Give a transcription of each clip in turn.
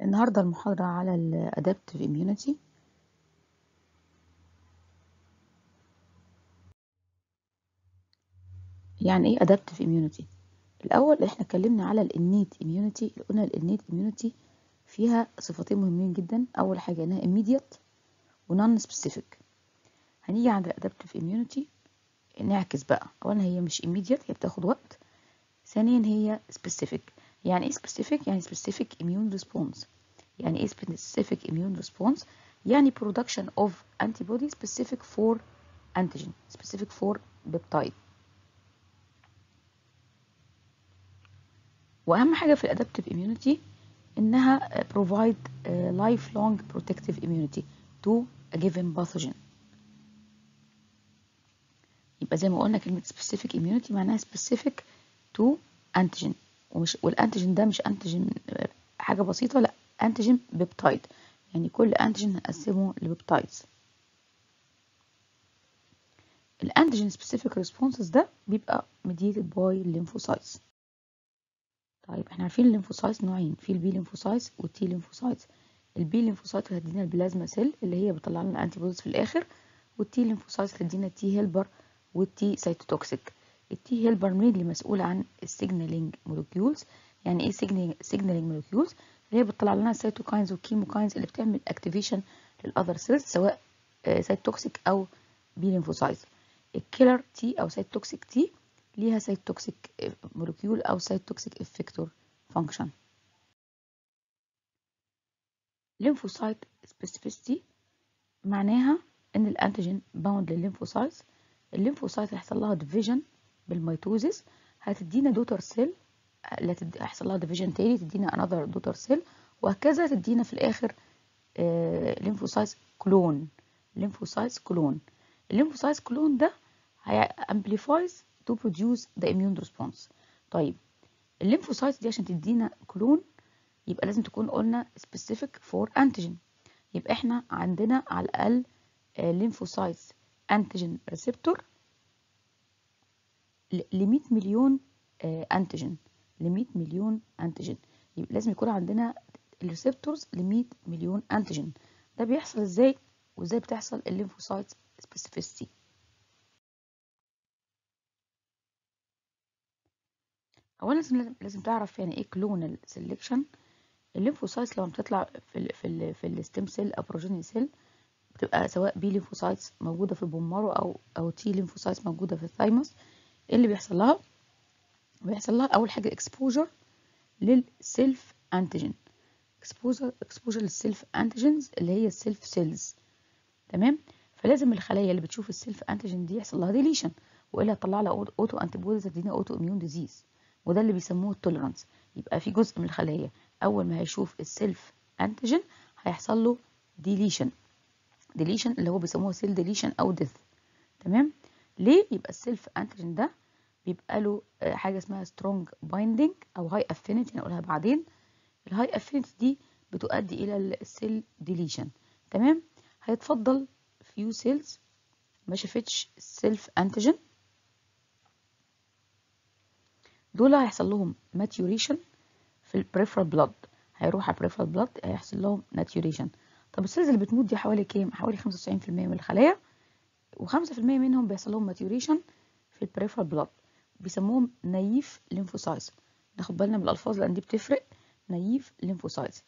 النهاردة المحاضرة على ال Adaptive Immunity يعني ايه Adaptive Immunity؟ الأول احنا اتكلمنا على ال Innate Immunity قلنا ال Innate Immunity فيها صفتين مهمين جدا أول حاجة إنها immediate و non specific هنيجي عند ال Adaptive Immunity نعكس بقى أولا هي مش immediate هي بتاخد وقت ثانيا هي specific يعني ايه specific؟ يعني specific immune response يعني ايه specific immune response يعني production of antibody specific for antigen specific for peptide واهم حاجه في الادابتيف immunity انها provide lifelong protective immunity to a given pathogen يبقى زي ما قلنا كلمه specific immunity معناها specific to antigen ومش والانتيجين ده مش انتيجين حاجه بسيطه لا انتيجين بيبتايد يعني كل انتيجين هنقسمه لبيبتايدز الانتيجين سبيسيفيك ريسبونسز ده بيبقى ميديتد باي الليمفوسايتس طيب احنا عارفين الليمفوسايتس نوعين في البي ليمفوسايتس والتي ليمفوسايتس البي ليمفوسايت هتدينا البلازما سيل اللي هي بتطلع لنا الانتي بوديز في الاخر والتي ليمفوسايتس هتدينا التي هيلبر والتي سيتوتوكسيك التي هيلبر مين اللي مسؤول عن السيجنالينج مولكيولز يعني ايه سيجنالينج مولكيولز اللي هي بتطلع لنا السيتوكاينز والكيموكاينز اللي بتعمل اكتيفيشن للاذر سيلز سواء سيتوكسيك او بي ليمفوسايتس الكيلر تي او سيتوكسيك تي ليها سيتوكسيك مولكيول او سيتوكسيك افكتور فانكشن ليمفوسايت سبيسيفيستي معناها ان الانتيجين باوند للليمفوسايتس الليمفوسايت هيحصل لها ديفيجن بالميتوزيس هتدينا دوتر سيل هيحصل لها ديفيجن تاني تدينا انذر دوتر سيل وهكذا تدينا في الاخر ليمفوسايتس كلون ليمفوسايتس كلون الليمفوسايتس كلون ده هي amplifies to produce the immune response طيب الليمفوسايتس دي عشان تدينا كلون يبقى لازم تكون قلنا specific for antigen يبقى احنا عندنا على الاقل ليمفوسايتس انتيجين ريسبتور ل 100 مليون انتيجين ل 100 مليون انتيجين يبقى لازم يكون عندنا الريسبتورز ل 100 مليون انتيجين ده بيحصل ازاي وازاي بتحصل الليمفوسايت سبيسيفيستي اولا لازم لازم تعرف يعني ايه كلونال سيلكشن الليمفوسايتس لما بتطلع في ال في ال في الستيم سيل او بروجيني سيل بتبقى سواء بي ليمفوسايتس موجوده في البومارو او او تي ليمفوسايتس موجوده في الثايموس ايه اللي بيحصل لها بيحصل لها اول حاجه اكسبوجر للسيلف انتيجين اكسبوجر اكسبوجر للسيلف انتيجينز اللي هي السيلف سيلز تمام فلازم الخلايا اللي بتشوف السيلف انتيجين دي يحصل لها ديليشن والا تطلع لها اوتو انتي بوديز تدينا اوتو اميون ديزيز وده اللي بيسموه التوليرانس يبقى في جزء من الخلايا اول ما هيشوف السيلف انتيجين هيحصل له ديليشن ديليشن اللي هو بيسموه سيل ديليشن او ديث تمام ليه يبقى السيلف انتيجين ده بيبقى له حاجه اسمها سترونج بايندينج او هاي افينيتي هنقولها بعدين الهاي افينيتي دي بتؤدي الى السيل ديليشن تمام هيتفضل فيو سيلز ما شافتش السيلف انتيجين دول هيحصل لهم ماتيوريشن في البريفرال بلاد هيروح على البريفرال بلاد هيحصل لهم ناتيوريشن طب السيلز اللي بتموت دي حوالي كام حوالي 95% من الخلايا و5% منهم بيحصل لهم ماتيوريشن في البريفرال بلاد بيسموهم نايف ليمفوسايتس ناخد بالنا من الالفاظ لان دي بتفرق نايف ليمفوسايتس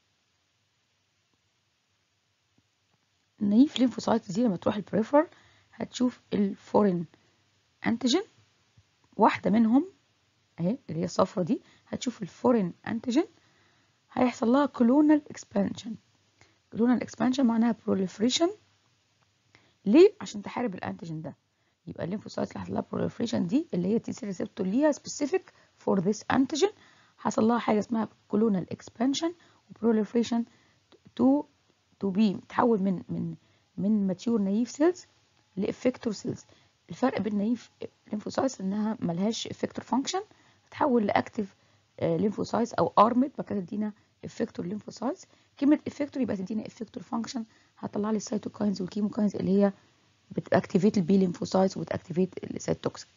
النايف ليمفوسايتس دي لما تروح البريفرال هتشوف الفورين انتيجين واحده منهم اهي اللي هي الصفرة دي هتشوف الفورين انتيجين هيحصل لها كلونال اكسبانشن كلونال اكسبانشن معناها بروليفريشن ليه عشان تحارب الانتيجين ده يبقى الليمفوسايت اللي حصل لها بروليفريشن دي اللي هي تي سي ريسبتور ليها سبيسيفيك فور ذس انتيجين حصل لها حاجه اسمها كلونال اكسبانشن وبروليفريشن تو تو بي تحول من من من ماتيور نايف سيلز لافكتور سيلز الفرق بين نايف ليمفوسايتس انها ملهاش افكتور فانكشن تتحول لاكتيف ليمفوسايتس او ارمد بعد كده تدينا افكتور ليمفوسايتس كلمه افكتور يبقى تدينا افكتور فانكشن هتطلع لي السيتوكاينز والكيموكاينز اللي هي بتاكتيفيت البي ليمفوسايتس وبتاكتيفيت السيتوكسيك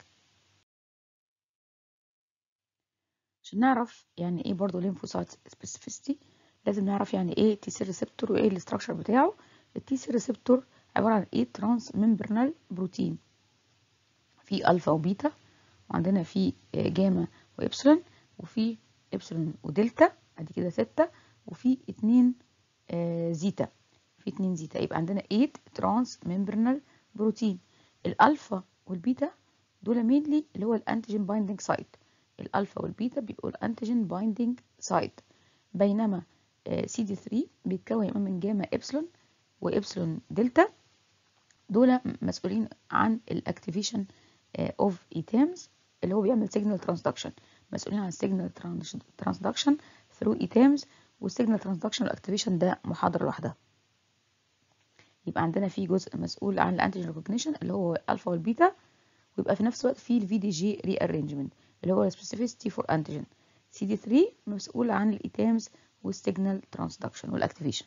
عشان نعرف يعني ايه برضو ليمفوسايت سبيسيفيستي لازم نعرف يعني ايه تي سي ريسبتور وايه الاستراكشر بتاعه التي سي ريسبتور عباره عن ايه ترانس ممبرنال بروتين في الفا وبيتا وعندنا في جاما وابسلون وفي ابسلون ودلتا ادي كده ستة وفي اتنين آه زيتا في اتنين زيتا يبقى عندنا 8 ترانس ممبرنال بروتين الالفا والبيتا دول مينلي اللي هو الانتيجين بايندينج سايت الالفا والبيتا بيبقوا الانتيجين بايندينج سايت بينما سي دي 3 بيتكون من جاما ابسلون وابسلون دلتا دول مسؤولين عن الاكتيفيشن اوف ايتامز اللي هو بيعمل سيجنال ترانسدكشن مسؤولين عن السيجنال ترانسدكشن ثرو ايتامز والسيجنال ترانسدكشن والاكتيفيشن ده محاضره لوحدها يبقى عندنا في جزء مسؤول عن الانتيجين ريكوجنيشن اللي هو الالفا والبيتا ويبقى في نفس الوقت في الفي دي جي ري ارينجمنت اللي هو السبيسيفيستي فور انتيجين سي دي 3 مسؤول عن الايتامز والسيجنال ترانسدكشن والاكتيفيشن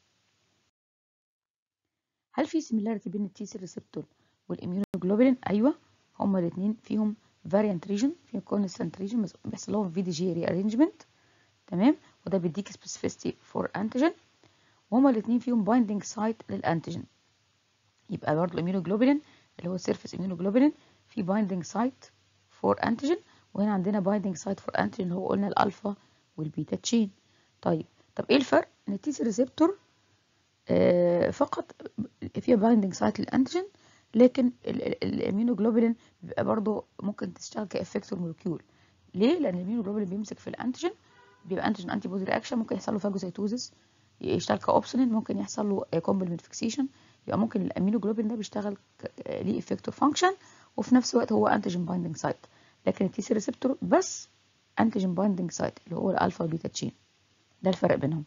هل في سيميلاريتي بين التي سي ريسبتور والاميونوجلوبولين ايوه هما الاثنين فيهم فاريانت ريجن فيهم كونستانت ريجن بيحصل لهم في دي جي ري ارينجمنت تمام وده بيديك سبيسيفيستي فور انتيجين وهما الاثنين فيهم بايندينج سايت للانتيجين يبقى برضه الاميونوجلوبولين اللي هو السيرفيس اميونوجلوبولين في بايندينج سايت فور انتيجين وهنا عندنا بايندينج سايت فور انتيجين اللي هو قلنا الالفا والبيتا تشين طيب طب ايه الفرق ان التي سي ريسبتور آه فقط فيها بايندينج سايت للانتيجين لكن الاميونوجلوبولين بيبقى برضه ممكن تشتغل كافكتور مولكيول ليه لان الاميونوجلوبولين بيمسك في الانتيجين بيبقى انتيجين انتي بودي رياكشن ممكن يحصل له فاجوسيتوزيس يشتغل كاوبسولين ممكن يحصل له كومبلمنت فيكسيشن يبقى ممكن الامينوجلوبين ده بيشتغل ليه افكتور فانكشن وفي نفس الوقت هو انتيجين بايندينج سايت لكن التي سي ريسبتور بس انتيجين بايندينج سايت اللي هو الالفا بيتا تشين ده الفرق بينهم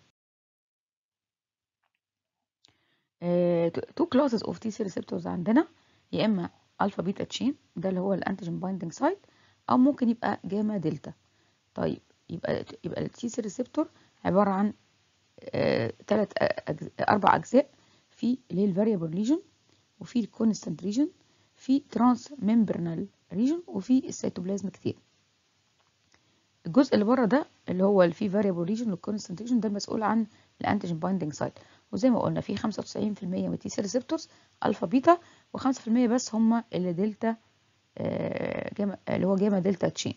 تو كلاسز اوف تي سي ريسبتورز عندنا يا اما الفا بيتا تشين ده اللي هو الانتيجين بايندينج سايت او ممكن يبقى جاما دلتا طيب يبقى يبقى التي سي ريسبتور عباره عن ثلاث أجزاء اربع اجزاء في اللي هي الفاريبل ريجن وفي الكونستانت ريجن في ترانس ممبرنال ريجن وفي السيتوبلازم كتير الجزء اللي بره ده اللي هو اللي فيه فاريبل ريجن والكونستانت ريجن ده المسؤول عن الانتيجين بايندينج سايت وزي ما قلنا في 95% من التي سي ريسبتورز الفا بيتا و5% بس هم اللي دلتا جاما اللي هو جاما دلتا تشين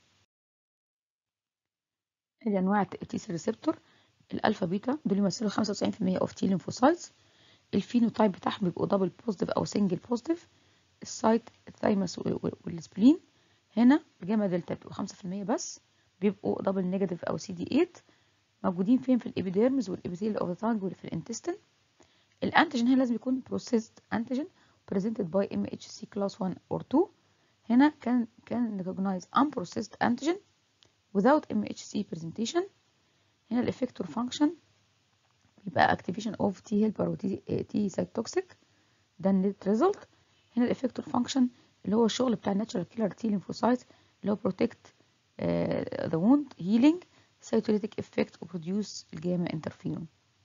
ادي انواع التي سي ريسبتور الالفا بيتا دول يمثلوا 95% اوف تي ليمفوسايتس الفينوتايب بتاعهم بيبقوا دبل بوزيتيف او سنجل بوزيتيف السايت الثايمس والسبلين هنا الجاما دلتا بيبقوا 5% بس بيبقوا دبل نيجاتيف او سي دي 8 موجودين فين في الابيديرمز والابيثيل اوف ذا تانج وفي الانتستين الانتيجين هنا لازم يكون بروسيسد انتيجين presented by MHC class 1 or 2 هنا كان كان recognize unprocessed antigen without MHC presentation هنا الافكتور فانكشن بيبقى activation of T helper و T, T cytotoxic ده النت ريزلت هنا الافكتور فانكشن اللي هو الشغل بتاع الناتشرال كيلر T lymphocytes اللي هو protect uh, the wound healing cytolytic effect و produce الجاما انترفيرون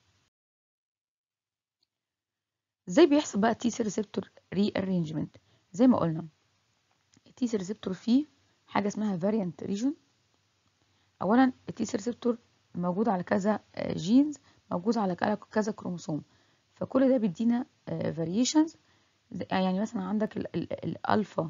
ازاي بيحصل بقى التي سي ريسبتور ري ارينجمنت زي ما قلنا التي سي ريسبتور فيه حاجه اسمها فاريانت ريجون اولا التي سي ريسبتور موجود على كذا جينز موجود على كذا كروموسوم فكل ده بيدينا فاريشنز يعني مثلا عندك الالفا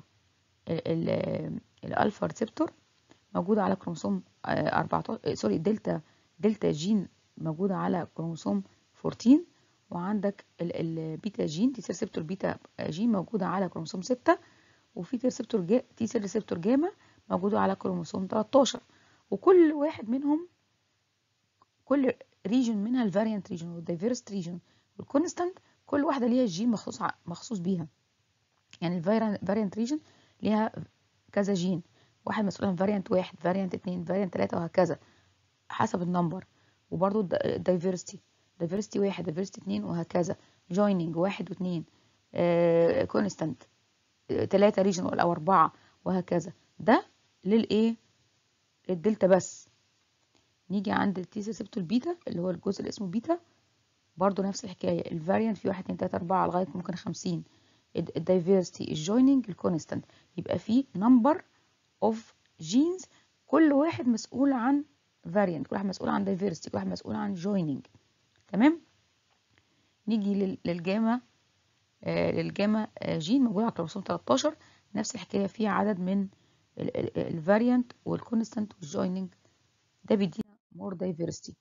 الالفا ريسبتور موجوده على كروموسوم 14 سوري دلتا دلتا جين موجوده على كروموسوم 14 وعندك البيتا جين تي ريسبتور بيتا جين موجوده على كروموسوم 6 وفي تي ريسبتور جا تي سي ريسبتور جاما موجوده على كروموسوم 13 وكل واحد منهم كل ريجن منها الفاريانت ريجن والدايفيرست ريجن والكونستانت كل واحده ليها جين مخصوص مخصوص بيها يعني الفاريانت ريجن ليها كذا جين واحد مسؤول عن فاريانت واحد فاريانت اتنين فاريانت تلاتة وهكذا حسب النمبر وبرضو الدايفيرستي دايفيرستي واحد دايفيرستي اتنين وهكذا جويننج واحد واتنين كونستانت تلاتة ريجن او اربعة وهكذا ده للايه للدلتا بس نيجي عند التي ريسبتور بيتا اللي هو الجزء اللي اسمه بيتا برضو نفس الحكاية الفاريانت في واحد اتنين تلاتة اربعة لغاية ممكن خمسين الدايفيرستي الجويننج الكونستانت يبقى في نمبر اوف جينز كل واحد مسؤول عن فاريانت كل واحد مسؤول عن دايفرستي كل واحد مسؤول عن جويننج تمام نيجي للجاما آه للجاما آه جين موجود على كروموسوم 13 نفس الحكايه فيها عدد من الفاريانت والكونستانت والجويننج ده بيدينا مور دايفرستي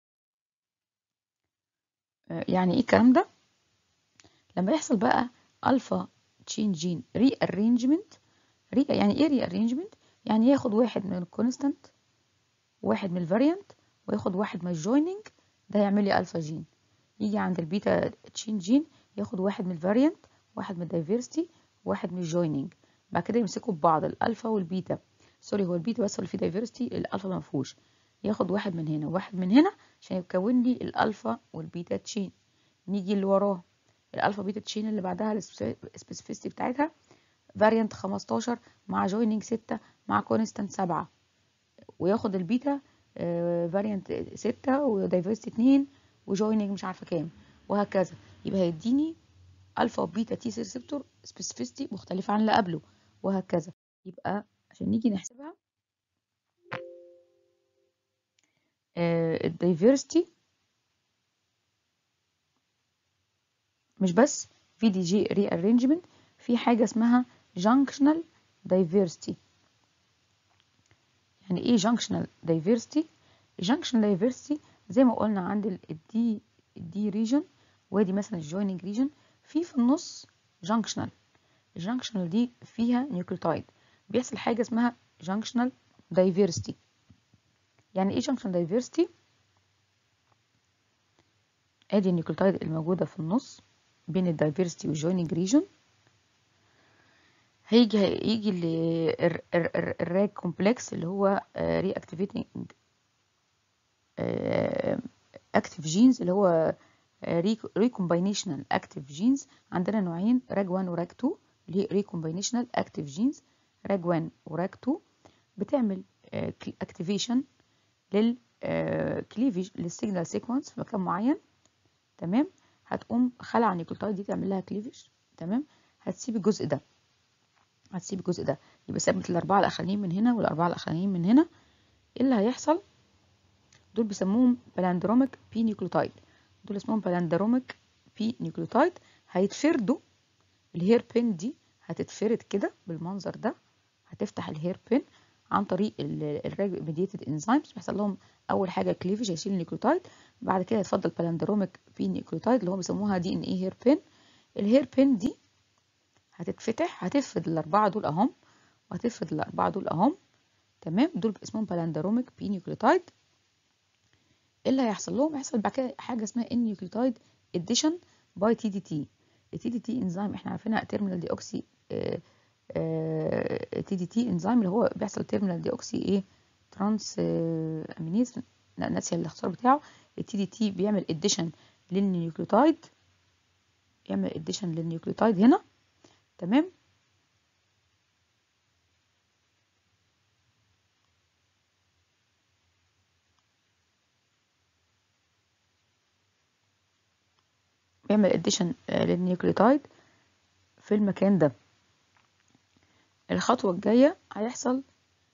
آه يعني ايه الكلام ده لما يحصل بقى الفا تشين جين ري ارينجمنت ري يعني ايه ري ارينجمنت يعني ياخد واحد من الكونستانت واحد من الفاريانت وياخد واحد من الجويننج ده يعمل لي الفا جين يجي عند البيتا تشين جين ياخد واحد من الفاريانت واحد من الدايفرستي واحد من الجويننج بعد كده يمسكوا ببعض الالفا والبيتا سوري هو البيتا بس اللي فيه دايفرستي الالفا ما فيهوش ياخد واحد من هنا وواحد من هنا عشان يكون لي الالفا والبيتا تشين نيجي اللي وراه الالفا بيتا تشين اللي بعدها السبيسيفيستي بتاعتها فاريانت 15 مع جويننج 6 مع كونستانت 7 وياخد البيتا فاريانت 6 ودايفرستي 2 وجويننج مش عارفه كام وهكذا يبقى هيديني الفا وبيتا تي ريسبتور سبيسيفيستي مختلفه عن اللي قبله وهكذا يبقى عشان نيجي نحسبها الدايفرستي مش بس في دي جي ري ارينجمنت في حاجه اسمها جانكشنال دايفرستي يعني ايه جانكشنال دايفرستي جانكشنال دايفرستي زي ما قلنا عند الدي الدي ريجن وادي مثلا الجويننج ريجن في في النص جانكشنال الجانكشنال دي فيها نيوكليوتايد بيحصل حاجه اسمها جانكشنال دايفرستي يعني ايه جانكشنال دايفرستي ادي النيوكليوتايد الموجوده في النص بين الدايفرستي والجويننج ريجن هيجي هيجي الراج كومبلكس اللي هو ري اكتيفيتنج اكتيف جينز اللي هو ريكومباينيشنال اكتيف جينز عندنا نوعين راج 1 وراج 2 اللي هي ريكومباينيشنال اكتيف جينز راج 1 وراج 2 بتعمل اكتيفيشن للكليفيج للسيجنال سيكونس في مكان معين تمام هتقوم خلع النيوكليوتايد دي تعمل لها كليفيج تمام هتسيب الجزء ده هتسيب الجزء ده يبقى ثابت الاربعه الاخرانيين من هنا والاربعه الاخرانيين من هنا ايه اللي هيحصل دول بيسموهم بالاندروميك بي نيوكليوتايد دول اسمهم بالاندروميك بي نيوكليوتايد هيتفردوا الهير بين دي هتتفرد كده بالمنظر ده هتفتح الهير بين عن طريق الراج ميديتد انزيمز بيحصل لهم اول حاجه كليفج هيشيل النيوكليوتايد بعد كده يتفضل بالاندروميك بي نيوكليوتايد اللي هو بيسموها دي ان اي هير بين الهير بين دي هتتفتح هتفرد الاربعه دول اهم وهتفرد الاربعه دول اهم تمام دول اسمهم بالاندروميك بي نيوكليوتايد ايه اللي هيحصل لهم هيحصل بعد كده حاجه اسمها ان نيوكليوتايد اديشن باي تي دي تي التي دي تي انزيم احنا عارفينها تيرمينال دي اوكسي تي دي تي انزيم اللي هو بيحصل تيرمينال دي اوكسي ايه ترانس امينيز ناسيه الاختصار بتاعه التي دي تي بيعمل اديشن للنيوكليوتايد يعمل اديشن للنيوكليوتايد هنا تمام بيعمل اديشن للنيوكليوتايد في المكان ده الخطوة الجاية هيحصل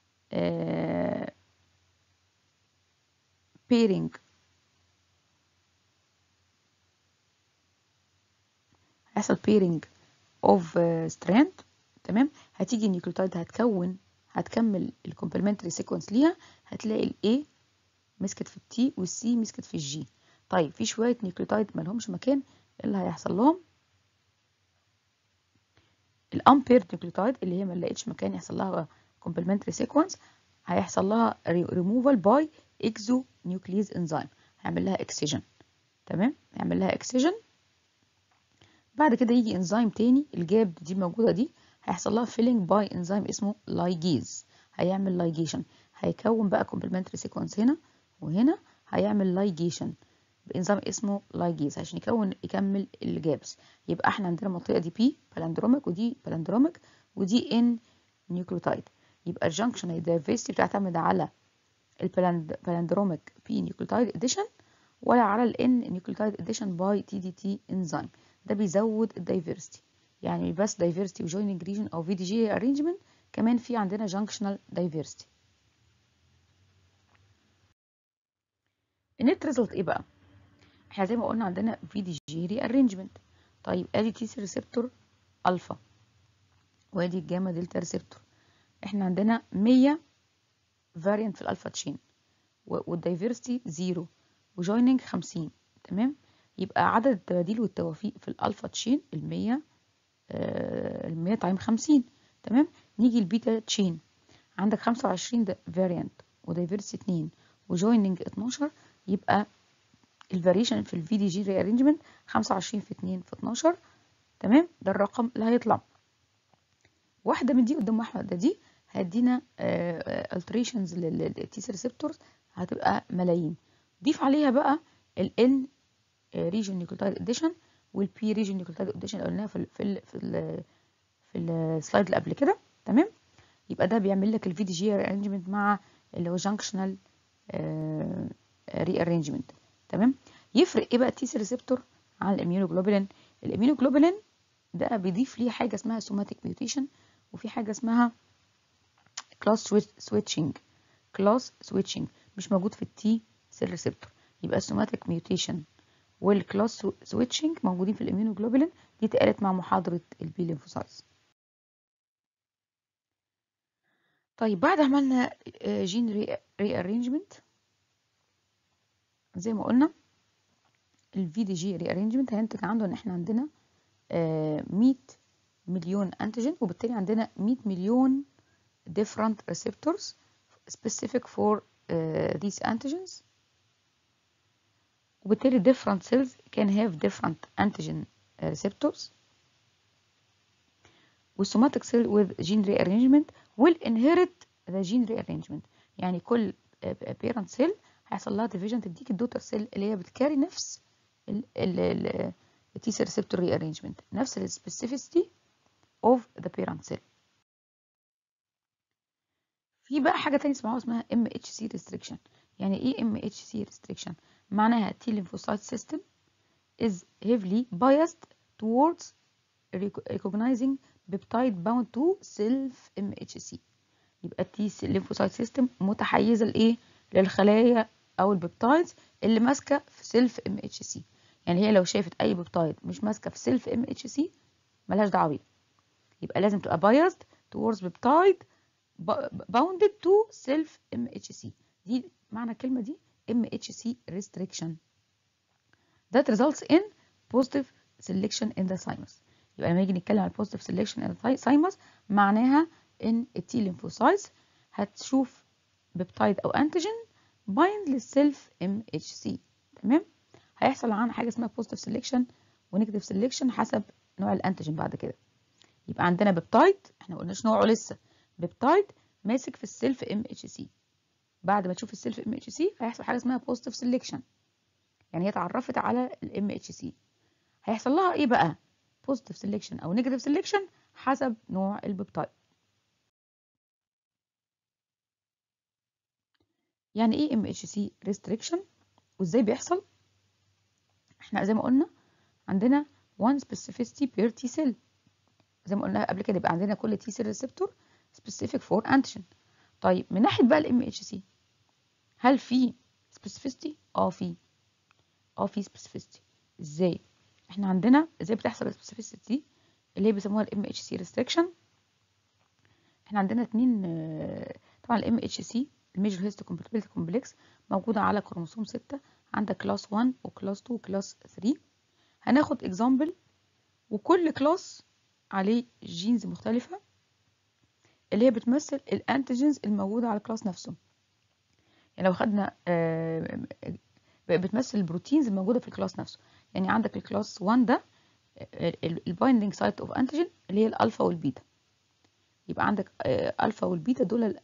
بيرنج هيحصل بيرنج اوف ستراند تمام هتيجي النيوكليوتايد هتكون هتكمل الكومبلمنتري سيكونس ليها هتلاقي الاي مسكت في التي والسي مسكت في الجي طيب في شويه نيوكليوتايد مالهمش مكان اللي هيحصل لهم الامبير نيوكليوتايد اللي هي ما لقيتش مكان يحصل لها كومبلمنتري سيكونس هيحصل لها ريموفال باي اكزو نيوكليز انزيم هيعمل لها اكسجن تمام هيعمل لها اكسجن بعد كده يجي انزيم تاني الجاب دي موجوده دي هيحصل لها فيلينج باي انزيم اسمه لايجيز هيعمل لايجيشن هيكون بقى كومبلمنتري سيكونس هنا وهنا هيعمل لايجيشن بانزيم اسمه لايجيز عشان يكون يكمل الجابس يبقى احنا عندنا المنطقه دي بي بالاندروميك ودي بالاندروميك ودي ان نيوكليوتايد يبقى الجنكشن الدايفرستي بتعتمد على البالاندروميك بي نيوكليوتايد اديشن ولا على الان نيوكليوتايد اديشن باي تي دي تي انزيم ده بيزود الدايفرستي يعني بس دايفرستي وجويننج ريجن او في دي جي ارينجمنت كمان في عندنا جانكشنال دايفرستي النت ريزلت ايه بقى احنا زي ما قلنا عندنا في دي جي ري ارينجمنت طيب ادي تي سي ريسبتور الفا وادي الجاما دلتا ريسبتور احنا عندنا 100 فاريانت في الالفا تشين والدايفرستي زيرو وجويننج 50 تمام يبقى عدد التباديل والتوافيق في الالفا تشين ال 100 ال 100 تايم 50 تمام نيجي البيتا تشين عندك 25 فاريانت ودايفرستي 2 وجويننج 12 يبقى الفاريشن في الفي دي جي ري ارينجمنت 25 في 2 في 12 تمام ده الرقم اللي هيطلع واحده من دي قدام واحده دي هيدينا alterations للتي سي ريسبتورز هتبقى ملايين ضيف عليها بقى ال N region nucleotide addition وال P region nucleotide addition اللي قلناها في ال في ال في ال في السلايد اللي قبل كده تمام يبقى ده بيعمل لك الفي دي جي ارينجمنت مع اللي هو جانكشنال ري ارينجمنت تمام يفرق ايه بقى التي سي ريسبتور عن الاميونوجلوبولين الاميونوجلوبولين ده بيضيف ليه حاجه اسمها سوماتيك ميوتيشن وفي حاجه اسمها كلاس سويتشنج كلاس سويتشنج مش موجود في التي سيل ريسبتور يبقى السوماتيك ميوتيشن والكلاس سويتشنج موجودين في الاميونوجلوبولين دي اتقالت مع محاضره البي ليمفوسايتس طيب بعد عملنا جين ري ارينجمنت زي ما قلنا الفي دي جي ري ارينجمنت هينتج عنده ان احنا عندنا 100 مليون انتيجين وبالتالي عندنا 100 مليون different receptors specific for uh, these antigens وبالتالي different cells can have different antigen receptors والsomatic cell with gene rearrangement will inherit the gene rearrangement يعني كل parent cell هيحصل لها division تديك الدوتر سيل اللي هي بتكاري نفس ال T cell receptor rearrangement نفس ال specificity of the parent cell في بقى حاجة تانية اسمها اسمها MHC restriction يعني ايه MHC restriction معناها T lymphocyte system is heavily biased towards recognizing peptide bound to self MHC يبقى T lymphocyte system متحيزة لايه للخلايا او البيبتايدز اللي ماسكة في سيلف MHC يعني هي لو شافت اي بيبتايد مش ماسكة في سيلف MHC ملهاش دعوة بيه يبقى لازم تبقى biased towards peptide bounded to self MHC دي معنى الكلمة دي MHC restriction that results in positive selection in the thymus يبقى لما نيجي نتكلم عن positive selection in the thymus معناها ان التي ليمفوسايتس هتشوف بيبتايد او انتيجين بايند للسيلف MHC تمام هيحصل عن حاجة اسمها positive selection ونيجاتيف selection حسب نوع الانتيجين بعد كده يبقى عندنا بيبتايد احنا ما قلناش نوعه لسه بيبتايد ماسك في السيلف ام اتش سي بعد ما تشوف السيلف ام اتش سي هيحصل حاجه اسمها بوزيتيف سيلكشن يعني هي اتعرفت على الام اتش سي هيحصل لها ايه بقى بوزيتيف سيلكشن او نيجاتيف سيلكشن حسب نوع البيبتايد يعني ايه ام اتش سي ريستريكشن وازاي بيحصل احنا زي ما قلنا عندنا one specificity per T cell زي ما قلنا قبل كده يبقى عندنا كل T cell receptor specific for antigen طيب من ناحيه بقى الام اتش سي هل في specificity اه في اه في specificity ازاي احنا عندنا ازاي بتحصل السبيسيفيستي دي اللي هي بيسموها الام اتش سي ريستريكشن احنا عندنا اتنين طبعا الام اتش سي الميجر هيستو كومباتيبيلتي كومبلكس موجوده على كروموسوم 6 عندك كلاس 1 وكلاس 2 وكلاس 3 هناخد اكزامبل وكل كلاس عليه جينز مختلفه اللي هي بتمثل الانتيجينز الموجوده على الكلاس نفسه يعني لو خدنا بتمثل البروتينز الموجوده في الكلاس نفسه يعني عندك الكلاس 1 ده البايندينج سايت اوف انتيجين اللي هي الالفا والبيتا يبقى عندك الفا والبيتا دول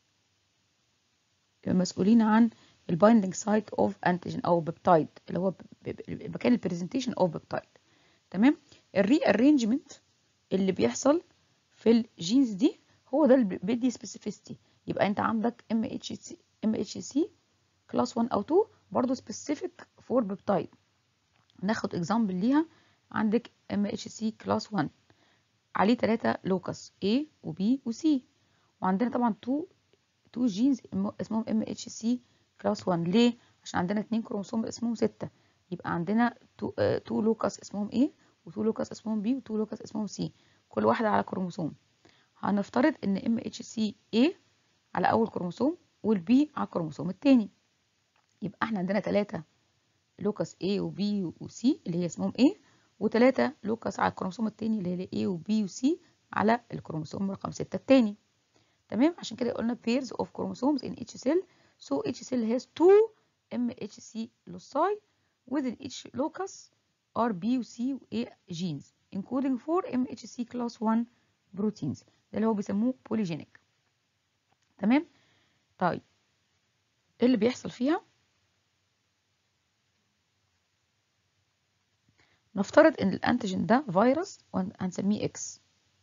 مسؤولين عن البايندينج سايت اوف انتيجين او بيبتايد اللي هو مكان البرزنتيشن اوف بيبتايد تمام الري ارينجمنت اللي بيحصل في الجينز دي هو ده اللي بيدي سبيسيفيستي يبقى انت عندك ام اتش سي ام اتش سي كلاس 1 او 2 برضه سبيسيفيك فور بيبتايد ناخد اكزامبل ليها عندك ام اتش سي كلاس 1 عليه 3 لوكس A و B و C وعندنا طبعا 2 2 جينز اسمهم ام اتش سي كلاس 1 ليه عشان عندنا اتنين كروموسوم اسمهم ستة يبقى عندنا تو, آه تو لوكاس اسمهم A وتو لوكاس اسمهم B وتو لوكاس اسمهم C كل واحدة على كروموسوم هنفترض ان MHCA على اول كروموسوم والبي على الكروموسوم التاني يبقى احنا عندنا تلاتة لوكاس A و B و C اللي هي اسمهم A وتلاتة لوكاس على الكروموسوم التاني اللي هي A و B و C على الكروموسوم رقم ستة التاني تمام عشان كده قلنا pairs of chromosomes in each cell so each cell has two MHC loci within each locus are B و C و A genes including four MHC class 1 proteins ده اللي هو بيسموه polygenic تمام طيب ايه اللي بيحصل فيها نفترض ان الانتيجين ده فيروس وهنسميه اكس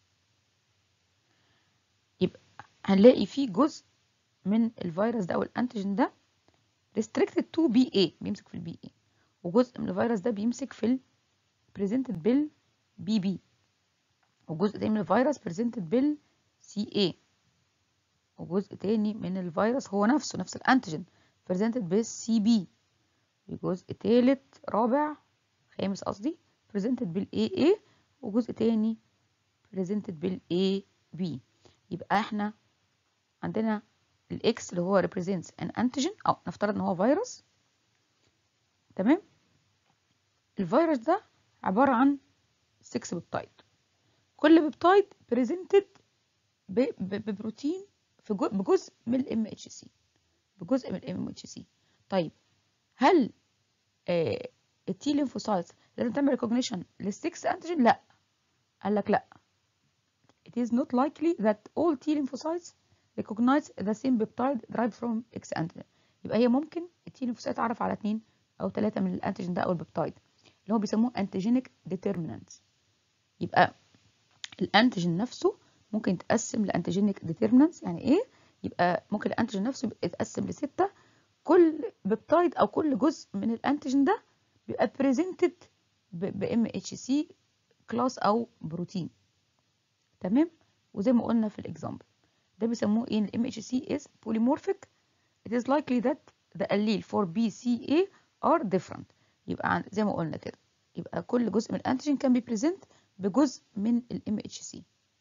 يبقى هنلاقي فيه جزء من الفيروس ده او الانتيجين ده restricted to BA بيمسك في البي اي وجزء من الفيروس ده بيمسك في ال presented بال بي بي وجزء تاني من الفيروس presented بال سي اي وجزء تاني من الفيروس هو نفسه نفس الانتيجين presented بالسي بي وجزء تالت رابع خامس قصدي presented بالاي اي وجزء تاني presented بالاي بي يبقى احنا عندنا الاكس اللي هو represents an antigen او نفترض ان هو فيروس تمام الفيروس ده عبارة عن 6 بيبتايد كل بيبتايد presented ببروتين في بجزء من الام اتش سي بجزء من الام اتش سي طيب هل آه التي ليمفوسايتس لازم تعمل ريكوجنيشن للسكس انتيجين لا قال لك لا it is not likely that all T lymphocytes recognize the same peptide derived from X antigen يبقى هي ممكن التي ليمفوسايت تعرف على اتنين او ثلاثة من الانتيجين ده او البيبتايد اللي هو بيسموه antigenic determinants يبقى الانتيجين نفسه ممكن يتقسم لانتيجينيك ديترمينانتس يعني ايه يبقى ممكن الانتيجين نفسه يتقسم لستة كل بيبتايد او كل جزء من الانتيجين ده بيبقى بريزنتد بام اتش سي كلاس او بروتين تمام وزي ما قلنا في الاكزامبل ده بيسموه ايه الام اتش سي از polymorphic it is likely that the allele for BCA are different يبقى زي ما قلنا كده يبقى كل جزء من الانتيجين كان بيبريزنت بجزء من الام اتش سي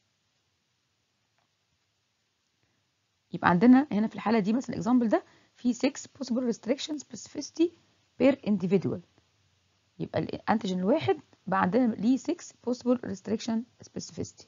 يبقى عندنا هنا في الحالة دي مثلا الاكزامبل ده في 6 possible restriction specificity per individual يبقى الانتيجين الواحد بقى عندنا ليه 6 possible restriction specificity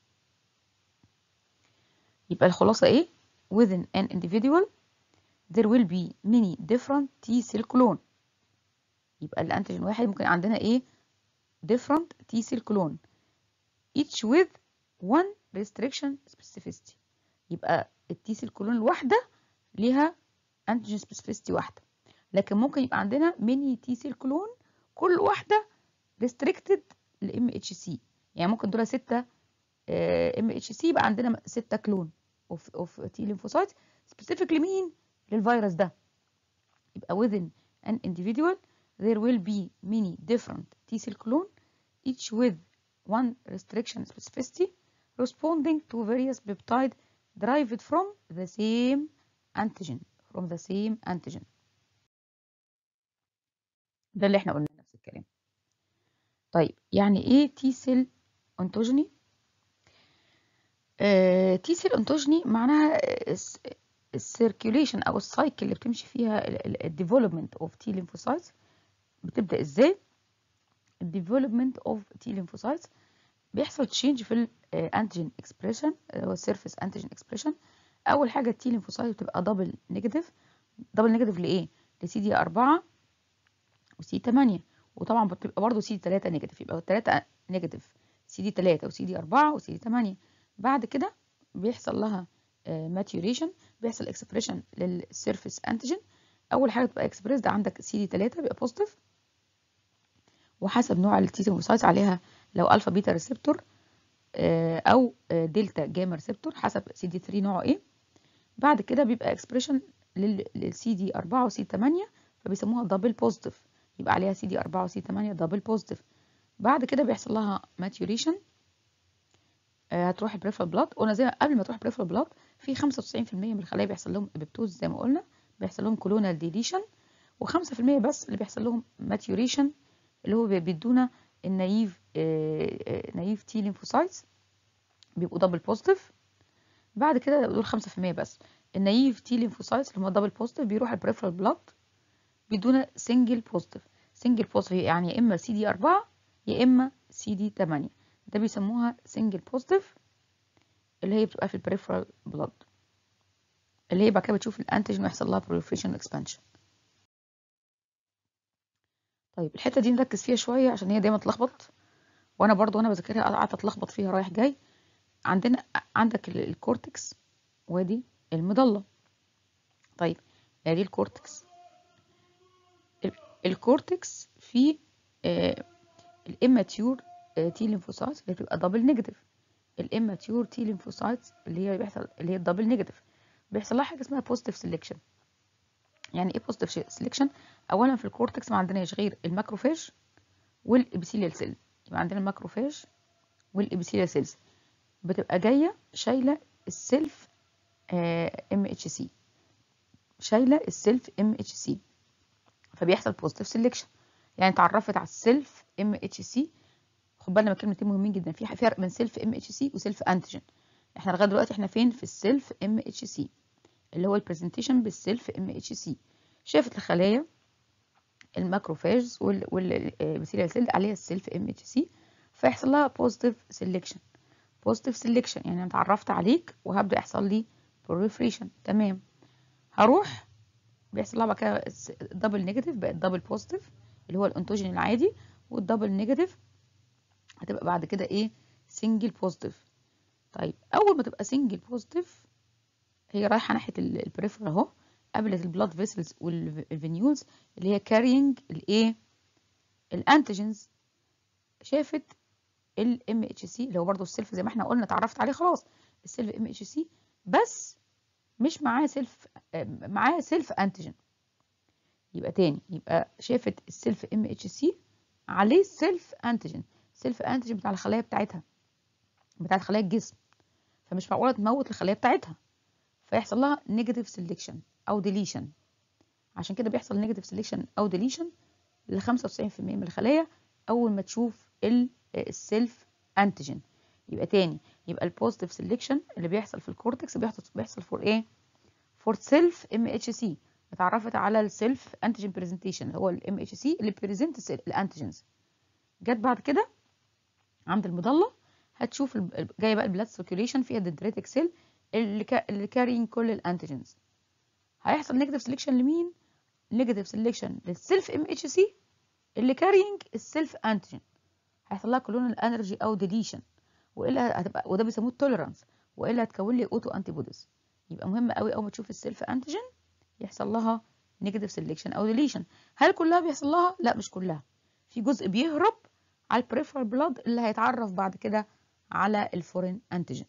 يبقى الخلاصة ايه within an individual there will be many different T cell clone يبقى الانتيجين واحد ممكن عندنا ايه different T cell clone each with one restriction specificity يبقى التي سيل كلون الواحدة ليها انتيجين سبيسيفيستي واحدة لكن ممكن يبقى عندنا ميني تي سيل كلون كل واحدة ريستريكتد لام اتش سي يعني ممكن دول ستة ام اتش سي يبقى عندنا ستة كلون اوف اوف تي ليمفوسايت سبيسيفيك لمين للفيروس ده يبقى within an individual there will be many different T cell clone each with one restriction specificity responding to various peptide derived from the same antigen from the same antigen ده اللي احنا قلنا نفس الكلام طيب يعني ايه تي سيل انتوجيني تي سيل انتوجيني معناها السيركيوليشن او السايكل اللي بتمشي فيها الديفلوبمنت اوف تي ليمفوسايتس بتبدا ازاي الديفلوبمنت اوف تي ليمفوسايتس بيحصل تشينج في الانتيجين اكسبريشن هو السيرفيس انتيجين اكسبريشن اول حاجه التي ليمفوسايت بتبقى دبل نيجاتيف دبل نيجاتيف لايه لسي دي 4 وسي 8 وطبعا بتبقى برضه سي 3 نيجاتيف يبقى 3 نيجاتيف سي دي 3 وسي دي 4 وسي دي 8 بعد كده بيحصل لها ماتيوريشن بيحصل اكسبريشن للسيرفيس انتيجين اول حاجه تبقى اكسبريسد عندك سي دي 3 بيبقى بوزيتيف وحسب نوع التي ليمفوسايتس عليها لو الفا بيتا ريسبتور او دلتا جاما ريسبتور حسب سي دي 3 نوعه ايه بعد كده بيبقى اكسبريشن للسي دي 4 وسي 8 فبيسموها دبل بوزيتيف يبقى عليها سي دي 4 وسي 8 دبل بوزيتيف بعد كده بيحصل لها ماتيوريشن هتروح بريفرال بلاد قلنا زي قبل ما تروح بريفرال بلاد في 95% من الخلايا بيحصل لهم ابيبتوز زي ما قلنا بيحصل لهم كولونال ديليشن و5% بس اللي بيحصل لهم ماتيوريشن اللي هو بيدونا النايف نايف تي ليمفوسايتس بيبقوا دبل بوزيتيف بعد كده دول 5% بس النايف تي ليمفوسايتس اللي هم دبل بوزيتيف بيروح البريفرال بلاد بيدونا سنجل بوزيتيف سنجل بوزيتيف يعني يا اما سي دي 4 يا اما سي دي 8 ده بيسموها سنجل بوزيتيف اللي هي بتبقى في البريفرال بلاد اللي هي بعد كده بتشوف الانتيجين ويحصل لها proliferation اكسبانشن طيب الحته دي نركز فيها شويه عشان هي دايما تلخبط وانا برضو وانا بذاكرها قعدت اتلخبط فيها رايح جاي عندنا عندك الكورتكس وادي المضله طيب ادي الكورتكس الكورتكس فيه آه الاماتيور آه تي ليمفوسايتس اللي بتبقى دبل نيجاتيف الاماتيور تي ليمفوسايتس اللي هي بيحصل اللي هي الدبل نيجاتيف بيحصل لها حاجه اسمها بوزيتيف سيلكشن يعني ايه بوزيتيف سيلكشن اولا في الكورتكس ما عندناش غير الماكروفاج والابيثيليال سيل يبقى عندنا الماكروفاج والابيثيليال سيلز بتبقى جايه شايله السيلف ام اتش سي شايله السيلف ام اتش سي فبيحصل بوزيتيف سيلكشن يعني اتعرفت على السيلف ام اتش سي خد بالنا من كلمتين مهمين جدا في فرق بين سيلف ام اتش سي وسيلف انتيجين احنا لغايه دلوقتي احنا فين في السيلف ام اتش سي اللي هو البرزنتيشن بالسيلف ام اتش سي شافت الخلايا الماكروفاجز والبثيليال سيل عليها السيلف ام اتش سي فيحصل لها بوزيتيف سيلكشن بوزيتيف سيلكشن يعني انا اتعرفت عليك وهبدا يحصل لي بروليفريشن تمام هروح بيحصل لها بقى كده دبل نيجاتيف بقت دبل بوزيتيف اللي هو الانتوجين العادي والدبل نيجاتيف هتبقى بعد كده ايه سنجل بوزيتيف طيب اول ما تبقى سنجل بوزيتيف هي رايحه ناحيه البريفرال اهو قابلت البلاد فيسلز والفينيولز اللي هي كارينج الايه الانتيجينز شافت الام اتش سي اللي هو برضو السيلف زي ما احنا قلنا اتعرفت عليه خلاص السيلف ام اتش سي بس مش معاه سيلف معاه سيلف انتيجين يبقى تاني يبقى شافت السيلف ام اتش سي عليه سيلف انتيجين سيلف انتيجين بتاع الخلايا بتاعتها بتاعت خلايا الجسم فمش معقوله تموت الخلايا بتاعتها فيحصل لها نيجاتيف سيلكشن او ديليشن عشان كده بيحصل نيجاتيف سيلكشن او ديليشن ل 95% من الخلايا اول ما تشوف السيلف انتيجين يبقى تاني يبقى البوزيتيف سيلكشن اللي بيحصل في الكورتكس بيحصل بيحصل فور ايه فور سيلف ام اتش سي اتعرفت على السيلف انتيجين برزنتيشن هو الام اتش سي اللي بيريزنت الانتيجينز جت بعد كده عند المضله هتشوف جايه بقى البلاد سيركيوليشن فيها دندريتك سيل اللي كا... اللي كارين كل الانتيجينز هيحصل نيجاتيف سيلكشن لمين نيجاتيف سيلكشن للسيلف ام اتش سي اللي كارينج السيلف انتيجين هيحصل لها كلونال انرجي او ديليشن والا هتبقى وده بيسموه توليرانس والا هتكون لي اوتو انتي بوديز يبقى مهم قوي اول ما تشوف السيلف انتيجين يحصل لها نيجاتيف سيلكشن او ديليشن هل كلها بيحصل لها لا مش كلها في جزء بيهرب على البريفرال بلاد اللي هيتعرف بعد كده على الفورين انتيجين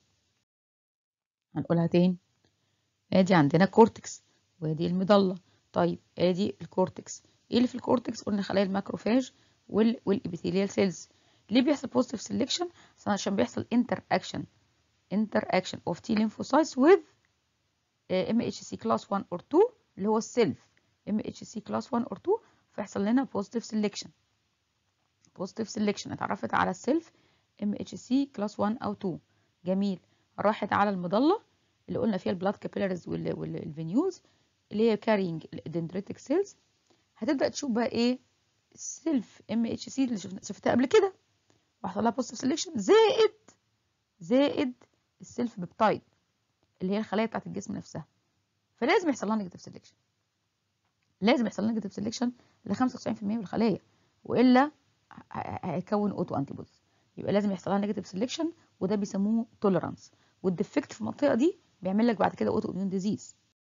هنقولها تاني ادي عندنا كورتكس وادي المضله طيب ادي الكورتكس ايه اللي في الكورتكس قلنا خلايا الماكروفاج وال والابيثيليال سيلز ليه بيحصل بوزيتيف سيلكشن عشان بيحصل انتر اكشن انتر اكشن اوف تي ليمفوسايتس وذ ام اتش سي كلاس 1 اور 2 اللي هو السيلف ام اتش سي كلاس 1 اور 2 فيحصل لنا بوزيتيف سيلكشن بوزيتيف سيلكشن اتعرفت على السيلف ام اتش سي كلاس 1 او 2 جميل راحت على المضله اللي قلنا فيها البلاد كابيلاريز والفينيولز اللي هي كارينج الدندريتك سيلز هتبدا تشوف بقى ايه السيلف ام اتش سي اللي شفتها قبل كده وحصل لها بوزيتيف سيلكشن زائد زائد السيلف بيبتايد اللي هي الخلايا بتاعت الجسم نفسها فلازم يحصل لها نيجاتيف سيلكشن لازم يحصل لها نيجاتيف سيلكشن ل 95% من الخلايا والا هيكون اوتو انتي بوديز يبقى لازم يحصل لها نيجاتيف سيلكشن وده بيسموه توليرانس والديفكت في المنطقه دي بيعمل لك بعد كده اوتو اميون ديزيز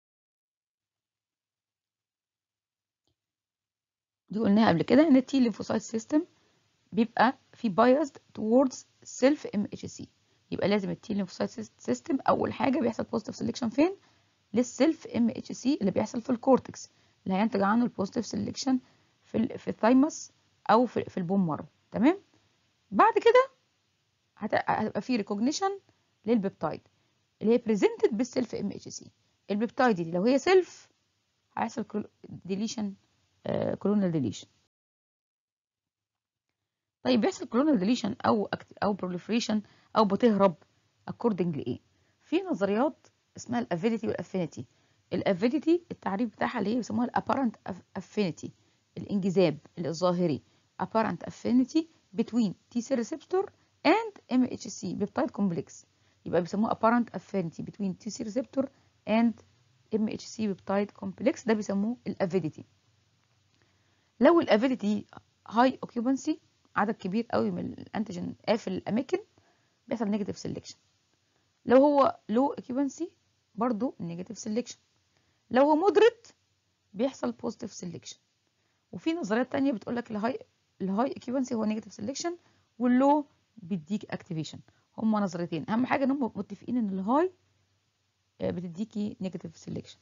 دي قلناها قبل كده ان التي ليمفوسايت سيستم بيبقى في بايزد towards سيلف ام اتش سي يبقى لازم التي ليمفوسايت سيستم اول حاجه بيحصل بوزيتيف سيلكشن فين للسيلف ام اتش سي اللي بيحصل في الكورتكس اللي هينتج عنه البوزيتيف سيلكشن في ال في الثايموس او في, في البون مارو تمام بعد كده هتبقى في ريكوجنيشن للبيبتايد اللي هي بريزنتد بالسيلف ام اتش سي البيبتايد دي لو هي سيلف هيحصل ديليشن كلونال ديليشن طيب بيحصل كلونال ديليشن او او بروليفريشن او بتهرب اكوردنج لايه في نظريات اسمها الافينيتي والافينيتي الافينيتي التعريف بتاعها اللي هي بيسموها الابارنت افينيتي الانجذاب الظاهري apparent affinity between T cell receptor and MHC peptide complex يبقى بيسموه apparent affinity between T cell receptor and MHC peptide complex ده بيسموه الافيديتي لو الافيديتي هاي occupancy عدد كبير قوي من الانتيجين قافل الاماكن بيحصل نيجاتيف سيلكشن لو هو لو occupancy برضو نيجاتيف سيلكشن لو هو مودريت بيحصل بوزيتيف سيلكشن وفي نظريات تانية بتقول لك الهاي الهاي occupancy هو نيجاتيف سيلكشن واللو بيديك اكتيفيشن هما نظريتين اهم حاجه ان هم متفقين ان الهاي بتديكي نيجاتيف سيلكشن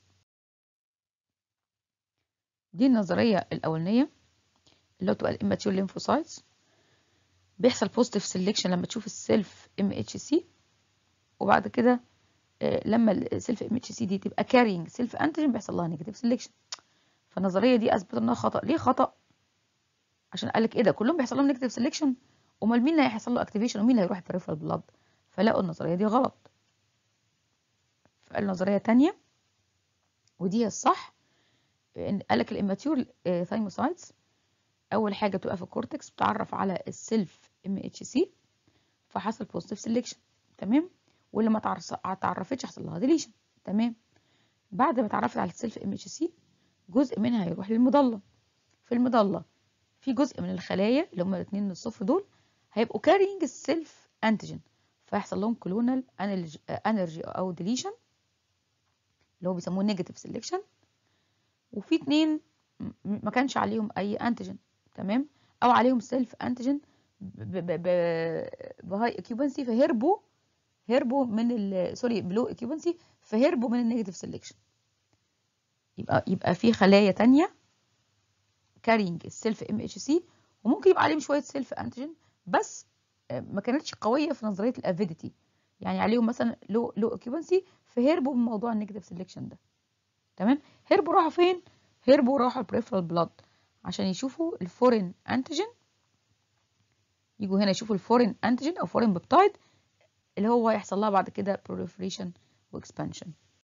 دي النظريه الاولانيه اللي هو تبقى الاماتيور ليمفوسايتس بيحصل بوزيتيف سيلكشن لما تشوف السيلف ام اتش سي وبعد كده لما السيلف ام اتش سي دي تبقى كارينج سيلف انتيجين بيحصل لها نيجاتيف سيلكشن فالنظريه دي اثبت انها خطا ليه خطا عشان قال لك ايه ده كلهم بيحصل لهم نيجاتيف سيلكشن امال مين اللي هيحصل له اكتيفيشن ومين اللي هيروح البريفرال بلاد فلقوا النظريه دي غلط فقال نظريه تانية ودي هي الصح ان قال لك الاماتيور ثايموسايتس اول حاجه بتبقى في الكورتكس بتعرف على السيلف ام اتش سي فحصل بوزيتيف سيلكشن تمام واللي ما اتعرفتش حصل لها ديليشن تمام بعد ما اتعرفت على السيلف ام اتش سي جزء منها هيروح للمضله في المضله في جزء من الخلايا اللي هم الاثنين الصفر دول هيبقوا كارينج السيلف انتيجين فيحصل لهم كلونال انرجي او ديليشن اللي هو بيسموه نيجاتيف سيلكشن وفي اتنين ما كانش عليهم اي انتيجين تمام او عليهم سيلف انتيجين بهاي اكيوبنسي فهربوا هربوا من ال سوري بلو اكيوبنسي فهربوا من النيجاتيف سيلكشن يبقى يبقى في خلايا تانية كارينج السيلف ام اتش سي وممكن يبقى عليهم شويه سيلف انتيجين بس ما كانتش قويه في نظريه الافيديتي يعني عليهم مثلا لو لو اوكيبنسي فهربوا من موضوع النيجاتيف سيلكشن ده تمام هربوا راحوا فين هربوا راحوا البريفرال بلاد عشان يشوفوا الفورين انتيجين يجوا هنا يشوفوا الفورين انتيجين او فورين بيبتايد اللي هو هيحصل لها بعد كده proliferation واكسبانشن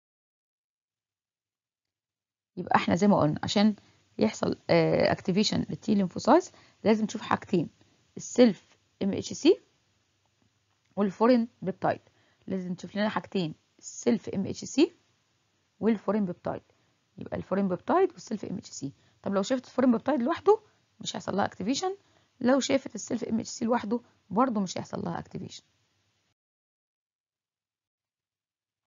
يبقى احنا زي ما قلنا عشان يحصل اكتيفيشن للتي ليمفوسايتس لازم نشوف حاجتين السيلف ام اتش سي والفورين بيبتايد لازم نشوف لنا حاجتين السيلف ام اتش سي والفورين بيبتايد يبقى الفورين بيبتايد والسيلف ام اتش سي طب لو شافت الفورين بيبتايد لوحده مش هيحصل لها اكتيفيشن لو شافت السيلف ام اتش سي لوحده برضه مش هيحصل لها اكتيفيشن